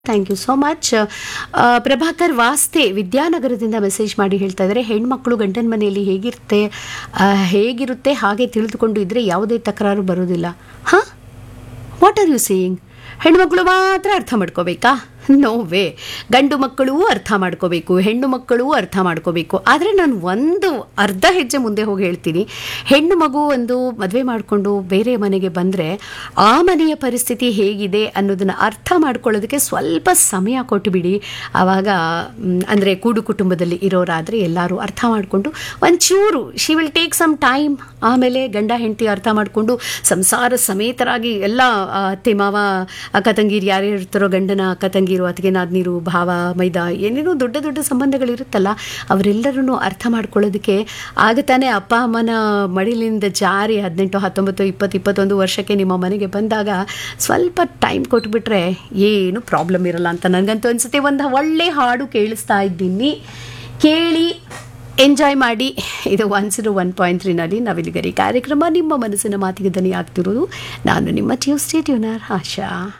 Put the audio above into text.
thank you so much Prabhakar ವಾಸ್ತೆ ವಿದ್ಯಾನಗರದಿಂದ message ಮಾಡಿ ಹೇಳ್ತಾ ಇದ್ದಾರೆ ಹೆಣ್ಮಕ್ಳು ಗಂಡನ ಮನೆಯಲ್ಲಿ ಹೇಗಿರುತ್ತೆ ಆ, ಹೇಗಿರುತ್ತೆ ಹಾಗೆ ತಿಳಿದುಕೊಂಡು ಇದ್ರೆ ಯಾವುದೇ ತಕರಾರು ಬರೋದಿಲ್ಲ ಹಾಂ ವಾಟ್ ಆರ್ ಯು ಸೀಯಿಂಗ್ ಹೆಣ್ಮಕ್ಳು ಮಾತ್ರ ಅರ್ಥ ಮಾಡ್ಕೋಬೇಕಾ ನೋ ವೇ ಗಂಡು ಮಕ್ಕಳೂ ಅರ್ಥ ಮಾಡ್ಕೋಬೇಕು ಹೆಣ್ಣು ಮಕ್ಕಳೂ ಅರ್ಥ ಮಾಡ್ಕೋಬೇಕು ಆದರೆ ನಾನು ಒಂದು ಅರ್ಧ ಹೆಜ್ಜೆ ಮುಂದೆ ಹೋಗಿ ಹೇಳ್ತೀನಿ ಹೆಣ್ಣು ಮಗು ಒಂದು ಮದುವೆ ಮಾಡಿಕೊಂಡು ಬೇರೆ ಮನೆಗೆ ಬಂದರೆ ಆ ಮನೆಯ ಪರಿಸ್ಥಿತಿ ಹೇಗಿದೆ ಅನ್ನೋದನ್ನು ಅರ್ಥ ಮಾಡ್ಕೊಳ್ಳೋದಕ್ಕೆ ಸ್ವಲ್ಪ ಸಮಯ ಕೊಟ್ಟುಬಿಡಿ ಆವಾಗ ಅಂದರೆ ಕೂಡು ಕುಟುಂಬದಲ್ಲಿ ಇರೋರಾದರೆ ಎಲ್ಲರೂ ಅರ್ಥ ಮಾಡಿಕೊಂಡು ಒಂಚೂರು she will take some time ಆಮೇಲೆ ಗಂಡ ಹೆಂಡತಿ ಅರ್ಥ ಮಾಡಿಕೊಂಡು ಸಂಸಾರ ಸಮೇತರಾಗಿ ಎಲ್ಲ ಆ, ಅತ್ತೆ ಮಾವ ಅಕ್ಕ ತಂಗೀರು ಯಾರ್ಯಾರು ಇರ್ತಾರೋ ಗಂಡನ ಅಕ್ಕ ತಂಗೀರು ಅತ್ತಿಗೆ ನಾದ್ನೀರು ಭಾವ ಮೈದ ಏನೇನೋ ದೊಡ್ಡ ದೊಡ್ಡ ಸಂಬಂಧಗಳಿರುತ್ತಲ್ಲ ಅವರೆಲ್ಲರೂ ಅರ್ಥ ಮಾಡ್ಕೊಳ್ಳೋದಕ್ಕೆ ಆಗ ತಾನೇ ಅಪ್ಪ ಅಮ್ಮನ ಮಡಿಲಿಂದ ಜಾರಿ ಹದಿನೆಂಟು ಹತ್ತೊಂಬತ್ತು ಇಪ್ಪತ್ತು ಇಪ್ಪತ್ತೊಂದು ವರ್ಷಕ್ಕೆ ನಿಮ್ಮ ಮನೆಗೆ ಬಂದಾಗ ಸ್ವಲ್ಪ ಟೈಮ್ ಕೊಟ್ಬಿಟ್ರೆ ಏನು ಪ್ರಾಬ್ಲಮ್ ಇರಲ್ಲ ಅಂತ ನನಗಂತೂ ಅನ್ಸುತ್ತೆ ಒಂದು ಒಳ್ಳೆ ಹಾಡು ಕೇಳಿಸ್ತಾ ಇದ್ದೀನಿ ಕೇಳಿ ಎಂಜಾಯ್ ಮಾಡಿ ಇದು ಒನ್ ಜೀರೋ ಒನ್ ಪಾಯಿಂಟ್ ತ್ರೀನಲ್ಲಿ ನವಿಲುಗರಿ ಕಾರ್ಯಕ್ರಮ ನಿಮ್ಮ ಮನಸ್ಸಿನ ಮಾತಿಗೆ ದನಿ ಆಗ್ತಿರೋದು ನಾನು ನಿಮ್ಮ ಟ್ಯೂಸ್ಡೇ ಟ್ಯೂನರ್ ಆಶಾ